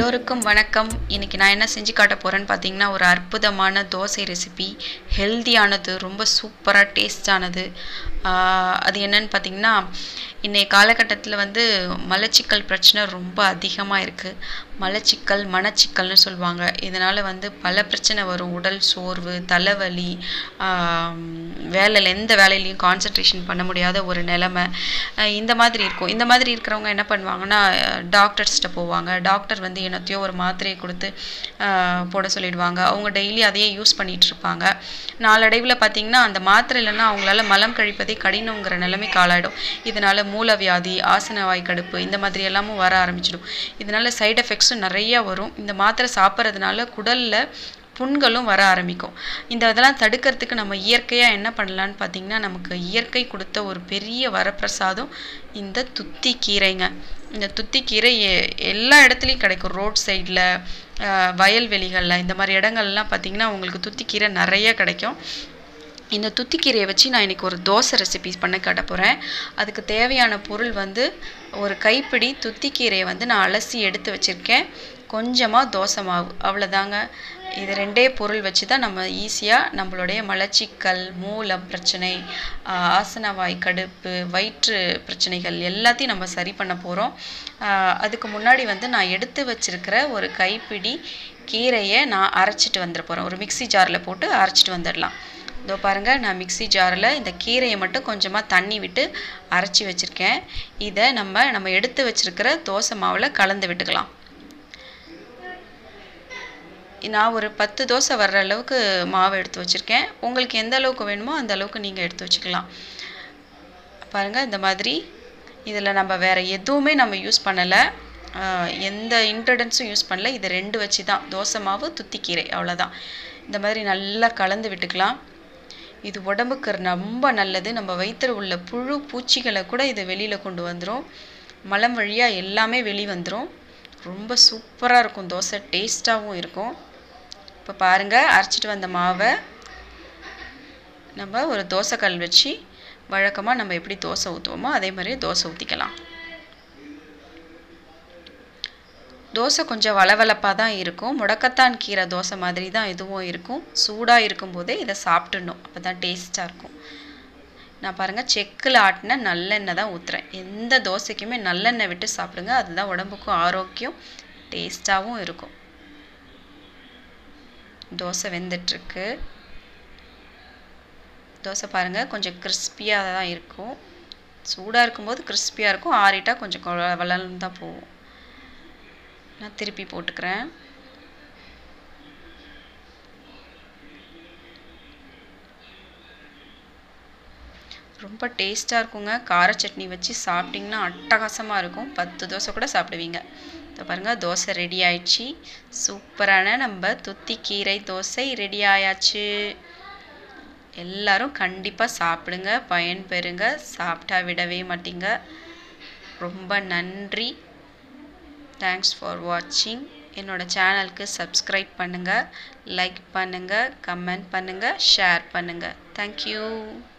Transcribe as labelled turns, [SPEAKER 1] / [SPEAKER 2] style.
[SPEAKER 1] எல்லோருக்கும் வணக்கம் இன்னைக்கு நான் என்ன செஞ்சு காட்ட போகிறேன்னு பார்த்தீங்கன்னா ஒரு அற்புதமான தோசை ரெசிபி ஹெல்தியானது ரொம்ப சூப்பராக டேஸ்டானது அது என்னன்னு பார்த்தீங்கன்னா இன்றைய காலகட்டத்தில் வந்து மலச்சிக்கல் பிரச்சனை ரொம்ப அதிகமாக இருக்குது மலச்சிக்கல் மனச்சிக்கல்னு சொல்லுவாங்க இதனால் வந்து பல பிரச்சனை வரும் உடல் சோர்வு தலைவலி வேலையில் எந்த வேலையிலையும் கான்சன்ட்ரேஷன் பண்ண முடியாத ஒரு நிலமை அஹ் இந்த மாதிரி இருக்கும் இந்த மாதிரி இருக்கிறவங்க என்ன பண்ணுவாங்கன்னா டாக்டர்ஸ்கிட்ட போவாங்க டாக்டர் வந்து என்னத்தையோ ஒரு மாத்திரையை கொடுத்து அஹ், போட சொல்லிடுவாங்க அவங்க டெய்லி அதையே யூஸ் பண்ணிட்டு இருப்பாங்க நாளடைவில் பார்த்தீங்கன்னா அந்த மாத்திரை இல்லைன்னா அவங்களால மலம் கழிப்பதே கடினங்கிற நிலைமைக்கு ஆளாயிடும் இதனால மூலவியாதி ஆசனவாய் கடுப்பு இந்த மாதிரி எல்லாமும் வர ஆரம்பிச்சிடும் இதனால சைடு எஃபெக்ட்ஸும் நிறைய வரும் இந்த மாத்திரை சாப்பிட்றதுனால குடல்ல புண்களும் வர ஆரம்பிக்கும் இந்த இதெல்லாம் தடுக்கிறதுக்கு நம்ம இயற்கையாக என்ன பண்ணலான்னு பார்த்தீங்கன்னா நமக்கு இயற்கை கொடுத்த ஒரு பெரிய வரப்பிரசாதம் இந்த துத்தி கீரைங்க இந்த துத்தி கீரை எ- எல்லா இடத்துலையும் கிடைக்கும் ரோட் சைடில் வயல்வெளிகளில் இந்த மாதிரி இடங்கள்லாம் பார்த்தீங்கன்னா உங்களுக்கு துத்தி கீரை நிறைய கிடைக்கும் இந்த துத்திக்கீரையை வச்சு நான் இன்னைக்கு ஒரு தோசை ரெசிபி பண்ண காட்ட போகிறேன் அதுக்கு தேவையான பொருள் வந்து ஒரு கைப்பிடி துத்திக்கீரையை வந்து நான் அலசி எடுத்து வச்சுருக்கேன் கொஞ்சமாக தோசை மாவு அவ்வளோதாங்க இது ரெண்டே பொருள் வச்சு தான் நம்ம ஈஸியாக நம்மளுடைய மலச்சிக்கல் மூலம் பிரச்சனை ஆஹ் ஆசனவாய் கடுப்பு வயிற்று பிரச்சனைகள் எல்லாத்தையும் நம்ம சரி பண்ண போகிறோம் அதுக்கு முன்னாடி வந்து நான் எடுத்து வச்சிருக்கிற ஒரு கைப்பிடி கீரையை நான் அரைச்சிட்டு வந்துட போகிறேன் ஒரு மிக்ஸி ஜாரில் போட்டு அரைச்சிட்டு வந்துடலாம் இதோ பாருங்கள் நான் மிக்ஸி ஜாரில் இந்த கீரையை மட்டும் கொஞ்சமாக தண்ணி விட்டு அரைச்சி வச்சுருக்கேன் இதை நம்ம நம்ம எடுத்து வச்சிருக்கிற தோசை மாவில் கலந்து விட்டுக்கலாம் நான் ஒரு பத்து தோசை வர்ற அளவுக்கு மாவு எடுத்து வச்சுருக்கேன் உங்களுக்கு எந்த அளவுக்கு வேணுமோ அந்த அளவுக்கு நீங்கள் எடுத்து வச்சுக்கலாம் பாருங்கள் இந்த மாதிரி இதில் நம்ம வேறு எதுவுமே நம்ம யூஸ் பண்ணலை எந்த இன்க்ரீடியன்ஸும் யூஸ் பண்ணல இது ரெண்டு வச்சு தான் தோசை மாவு துத்திக்கீரை அவ்வளோதான் இந்த மாதிரி நல்லா கலந்து விட்டுக்கலாம் இது உடம்புக்கு ரொம்ப நல்லது நம்ம வயிற்றில் உள்ள புழு பூச்சிகளை கூட இது வெளியில் கொண்டு வந்துடும் மலம் வழியாக எல்லாமே வெளி வந்துடும் ரொம்ப சூப்பராக இருக்கும் தோசை டேஸ்ட்டாகவும் இருக்கும் இப்போ பாருங்கள் அரைச்சிட்டு வந்த மாவை நம்ம ஒரு தோசைக்கல் வச்சு வழக்கமாக நம்ம எப்படி தோசை ஊற்றுவோமோ அதே மாதிரி தோசை ஊற்றிக்கலாம் தோசை கொஞ்சம் வளவளப்பாக தான் இருக்கும் முடக்கத்தான் கீரை தோசை மாதிரி தான் இதுவும் இருக்கும் சூடாக இருக்கும்போதே இதை சாப்பிட்டுடணும் அப்போ தான் டேஸ்ட்டாக இருக்கும் நான் பாருங்கள் செக்கில் ஆட்டின நல்லெண்ணெய் தான் ஊற்றுறேன் எந்த தோசைக்குமே நல்லெண்ணெய் விட்டு சாப்பிடுங்க அதுதான் உடம்புக்கும் ஆரோக்கியம் டேஸ்ட்டாகவும் இருக்கும் தோசை வெந்துட்டுருக்கு தோசை பாருங்கள் கொஞ்சம் கிறிஸ்பியாக தான் இருக்கும் சூடாக இருக்கும்போது கிறிஸ்பியாக இருக்கும் ஆறிட்டா கொஞ்சம் கொல- வளர்ந்து தான் போகும் நான் திருப்பி போட்டுக்கிறேன் ரொம்ப டேஸ்ட்டாக இருக்குங்க கார சட்னி வச்சு சாப்பிட்டிங்கன்னா அட்டகாசமாக இருக்கும் பத்து தோசை கூட சாப்பிடுவீங்க இப்போ பாருங்கள் தோசை ரெடி ஆயிடுச்சு சூப்பரான நம்ம துத்தி கீரை தோசை ரெடி ஆயாச்சு எல்லாரும் கண்டிப்பாக சாப்பிடுங்க பயன்பெறுங்க சாப்பிட்டா விடவே மாட்டீங்க ரொம்ப நன்றி தேங்க்ஸ் ஃபார் வாட்சிங் என்னோட சேனலுக்கு சப்ஸ்கிரைப் பண்ணுங்கள் லைக் பண்ணுங்கள் கமெண்ட் பண்ணுங்கள் ஷேர் பண்ணுங்கள் தேங்க்யூ